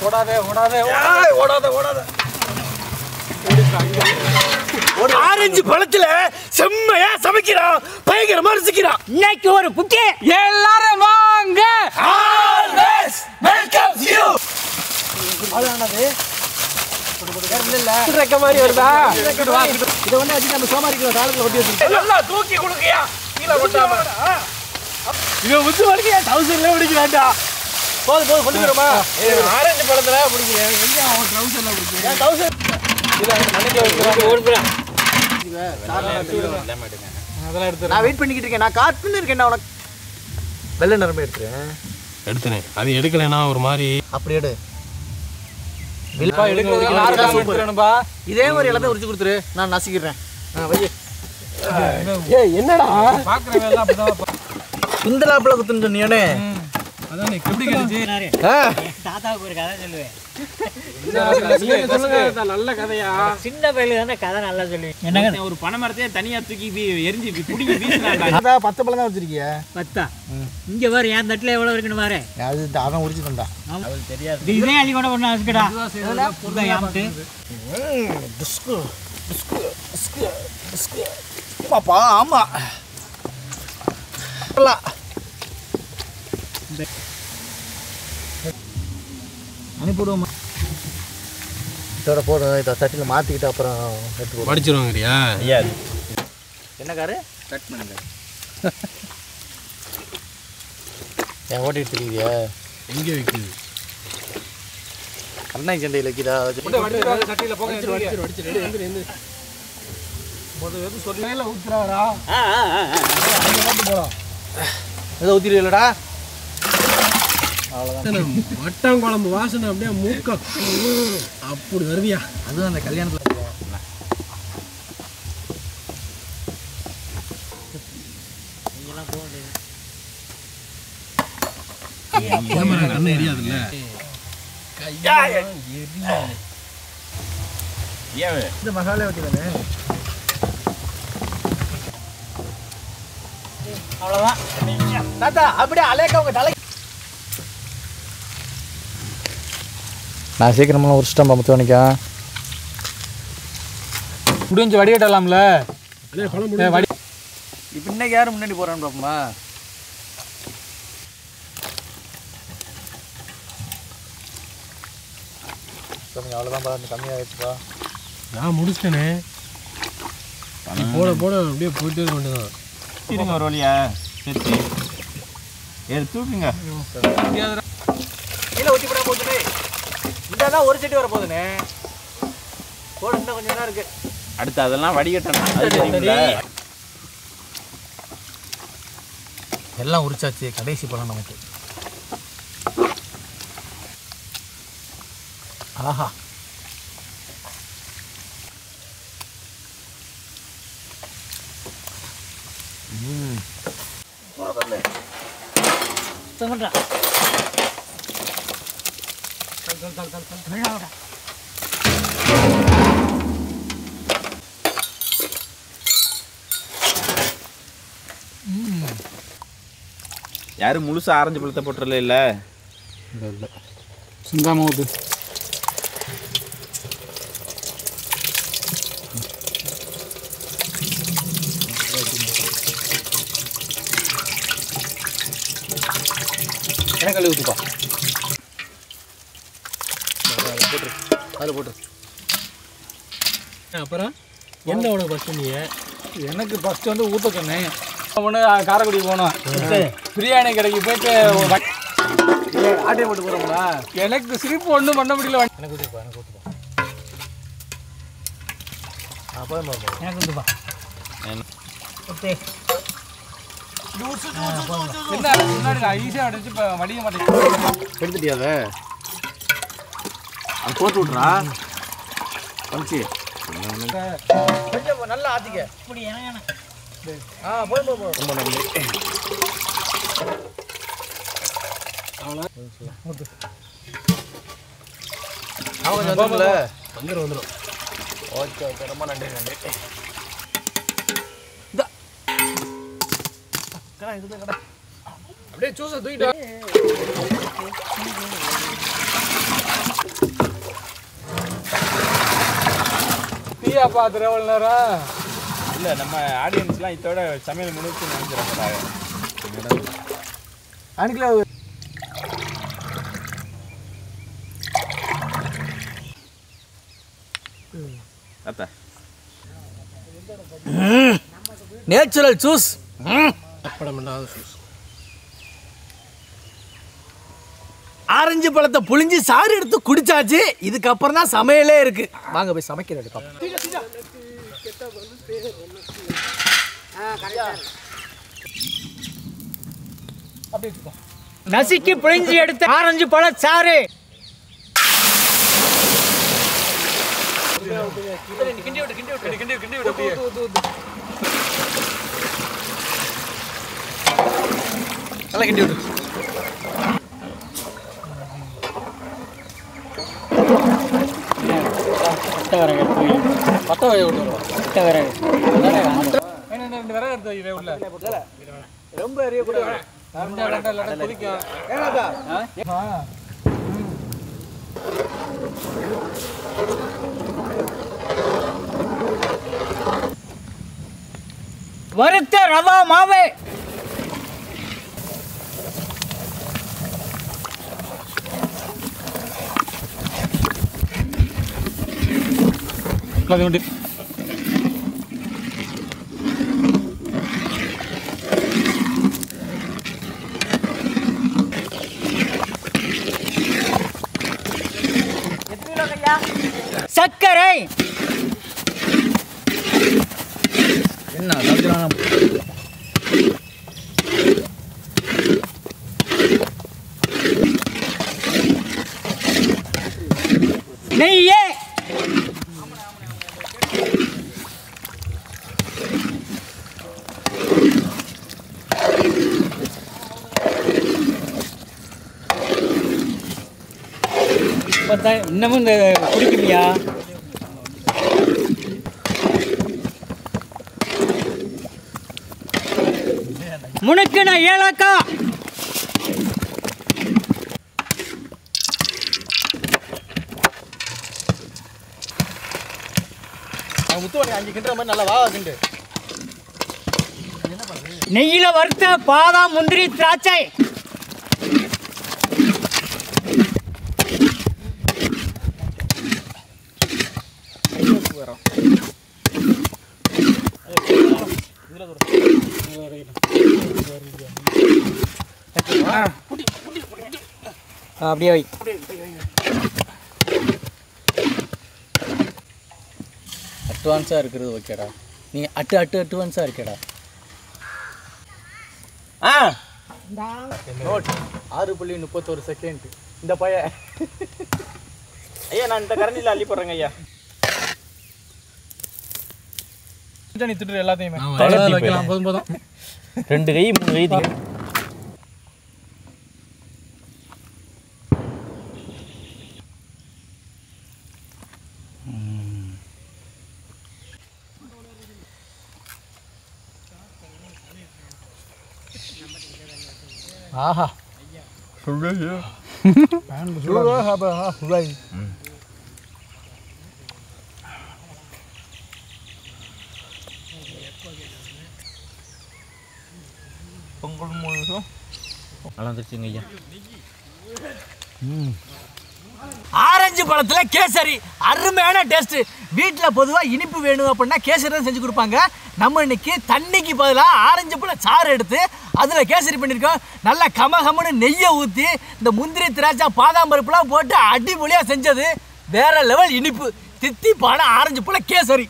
ஓடாதே ஓடாதே ஓடாத ஓடாத ஆரஞ்சு பழத்துல செம்மையா சமைக்கிறான் பயங்கரமா ரசிக்கிறான் இன்னைக்கு ஒரு புக்கே எல்லாரும் வாங்க ஆல்வேஸ் வெல்கம் யூ அவ்வளோதானது ரெக்க மாதிரி வருதா இதை வந்து வச்சு நம்ம சோமாரிக்கு தாளத்தில் ஒட்டி வச்சு நல்லா தூக்கி கொடுக்கியா கீழே கொட்டாம இவன் முத்து வரைக்கும் தௌசண்ட்ல பிடிக்க வேண்டாம் போதும் போதும் கொண்டுக்கிறோமா ஆரஞ்சு பழத்துல பிடிக்கிறேன் எங்க அவன் ட்ரௌசர்ல பிடிக்கிறேன் தௌசண்ட் அதெல்லாம் எடுத்து நான் வெயிட் பண்ணிக்கிட்டு இருக்கேன் நான் காத்துன்னு இருக்கேன் உனக்கு வெள்ளை நிறமே எடுக்கிறேன் எடுத்தனேன் அது எடுக்கலைன்னா ஒரு மாதிரி அப்படி எடு எடுக்கிறதுக்கு நாலு காசு எடுத்துறேன்பா இதே மாதிரி எல்லாத்தையும் உரிச்சு கொடுத்துரு நான் நசிக்கிறேன் ஆ வை ஏய் என்னடா பாக்குறவங்க எல்லாம் அப்படிதான் இந்த லாப்பில் குத்துன்னு சொன்னியோனே அதான் எப்படி கிடைச்சு தாத்தாவுக்கு ஒரு கதை சொல்லுவேன் சொல்லுங்க நல்ல கதையா சின்ன பையலு தானே கதை நல்லா சொல்லுவேன் என்ன ஒரு பனை மரத்தையே தனியா தூக்கி வீ- எரிஞ்சு இப்படி புடிங்கி வீசினாண்டா அதான் பத்து பழம் தான் வச்சிருக்கிய பத்தா இங்க பாரு என் தட்டுல எவ்வளவு இருக்குன்னு பாரு அது இந்த அவன் உரிச்சு தந்தான் இது இதே அள்ளி கூட ஒண்ணு வச்சுக்கடா இந்த யாமட்டு டிஸ்கு டிஸ்கு டிஸ்கு டிஸ்கு ஆமாப்பா ஆமா அனுப்பிவிடுவோமா இதோட போதும் இதை தட்டில் மாற்றிக்கிட்டு அப்புறம் எடுத்து போடுவோம் மடிச்சிருவாங்கறியா ஐயா என்ன காரு கட் பண்ணுங்க என் ஓட்டிட்டு தெரியுதியா எங்க வைக்குது அண்ணா சண்டையில் வைக்கிறா சட்டியில போங்க ஊத்துறாரா ஏதோ ஊற்றிடுவீங்களடா வட்டம் குழம்பு வாசனை அப்படியே மூக்கம் அப்படி வருவியா அதுவும் அந்த கல்யாணத்தில் கேமரா கண்ணு எரியாதுல்ல ஏன் இந்த மசாலா வெட்டி தானே அவ்வளவுதான் தாத்தா அப்படியே அலேக்க உங்க தலை நான் சீக்கிரமாக உரிச்சிட்டேன் முத்துவனிக்கா முடிஞ்சு வடிகட்டலாம்ல ஏய், வடி இப்போ இன்னைக்கு யாரும் முன்னாடி போகிறான்னு பார்ப்போமா கம்மி அவ்வளோதான் பாருங்க கம்மியாகிடுச்சுப்பா நான் முடிச்சிட்டேனே நீ போட போட அப்படியே போயிட்டே இருக்க வேண்டியதான் இருங்க ஒரு வழியா சரி ஏறு தூக்குங்க கீழே ஊற்றி போட போகுதுனே இந்த தான் ஒரு செடி வர போகுதுனே போடு இன்னும் கொஞ்சம் நேரம் இருக்கு அடுத்து அதெல்லாம் வடிகட்டணும் அது தெரியுமில்ல எல்லாம் உரிச்சாச்சு கடைசி பழம் நமக்கு ஆஹா சுத்தம்டா யாரும் முழுசா ஆரஞ்சு பழத்தை போட்டுறல இல்ல சிந்தாம ஊத்து எனக்கு கழுவி ஊற்றுப்பா அதில் போட்டுரு அப்புறம் என்ன உனக்கு ஃபஸ்ட்டு நீ எனக்கு ஃபர்ஸ்ட் வந்து ஊத்த சொன்னேன் ஒன்று காரைக்குடி போனோம் பிரியாணி கடைக்கு போயிட்டு ஒரு வ- ஆட்டையை போட்டு போகிறோம்டா எனக்கு சிரிப்பு ஒன்றும் பண்ண முடியல எனக்கு ஊற்றிப்பா எனக்கு ஊற்றுப்பா ஆ போதும் போதும் எனக்கு வந்துப்பா என்ன முன்னாடி நான் ஈஸியாக அடிச்சு இப்போ வடிய மாட்டேன் எடுத்துட்டியா அதை அது போட்டு விட்றா வந்துச்சு கொஞ்சம் நல்லா ஆத்திக்க இப்படி எனக்கு ஆ போய் போய் போய் ரொம்ப நன்றி அவங்க கொஞ்சம் வந்துரும்ல வந்துடும் வந்துடும் ஓகே ஓகே ரொம்ப நன்றி நன்றி அப்படியே சூசை தூக்கிட்டு என்னையா பார்த்துற எவ்வளோ நேரம் இல்லை நம்ம ஆடியன்ஸ்லாம் இதோட சமையல் முடிச்சு நினைச்சிடக்கூடாது அன்னைக்குல அத்தா நேச்சுரல் ஜூஸ் படம் பண்ணாத சூஸ் ஆரஞ்சு பழத்தை புழிஞ்சு சாறு எடுத்து குடிச்சாச்சு இதுக்கப்புறம் தான் சமையலே இருக்கு வாங்க போய் சமைக்கிறது நசுக்கி பிழிஞ்சு எடுத்த ஆரஞ்சு பழ சாறு நல்லா கிண்டி விடு பட்ட வரகு பத்த வை விட்டு பட்ட வரகு ரெண்டு விறகு எடுத்து வைக்கிறேன் உள்ள ரொம்ப எரியக்கூடாது ரெண்டு ரெண்டு இல்லாட்டா கொதிக்கும் ஆ. வறுத்த ரவா மாவு அது உண்டு சர்க்கரை என்ன தந்துடானா நெய்யே இப்பதான் இன்னமும் இந்த குடிக்கலையா முனுக்குன ஏலக்காய் முத்துவணி அஞ்சு கிண்டுற மாதிரி நல்லா வாவா கிண்டு நெய்யில வறுத்த பாதாம் முந்திரி திராட்சை ஆ, அப்படியே வை அட்வான்ஸாக இருக்கிறது ஓகேடா நீ அட்டு அட்டு அட்வான்ஸாக இருக்கேடா ஆ நோட் ஆறு புள்ளி முப்பத்தொரு செகண்ட் இந்த பையன் ஐயா நான் இந்த கரண்டியில் அள்ளி போடுறேங்க ஐயா நீ திட்டு எல்லாத்தையுமே தளர்த்தி வைக்கலாம் போதும் போதும் ரெண்டு கை மூணு கை தீங்க ஆஹா பொங்கல் முழுசும் வளர்ந்துருச்சுங்க ஐயா ஆரஞ்சு பழத்துல கேசரி அருமையான டேஸ்ட் வீட்டில் பொதுவாக இனிப்பு வேணும் அப்படின்னா கேசரி தான் செஞ்சு கொடுப்பாங்க நம்ம இன்னைக்கு தண்ணிக்கு பதிலாக ஆரஞ்சு பழ சாறு எடுத்து அதில் கேசரி பண்ணியிருக்கோம் நல்லா கம கமன்னு நெய்யை ஊற்றி இந்த முந்திரி திராட்சை பாதாம் பருப்புலாம் போட்டு அடிப்பொலியாக செஞ்சது வேற லெவல் இனிப்பு தித்திப்பான ஆரஞ்சு பழ கேசரி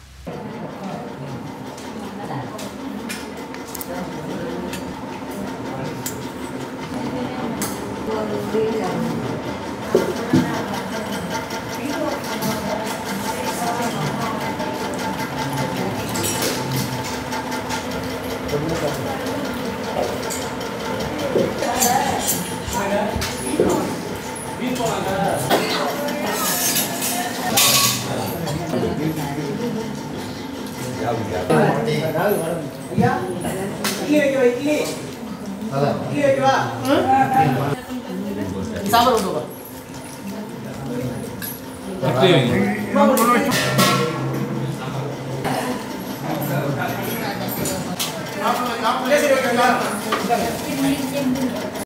சாம்பார் கொண்டு வா. கேசரி வைக்கிறீங்களா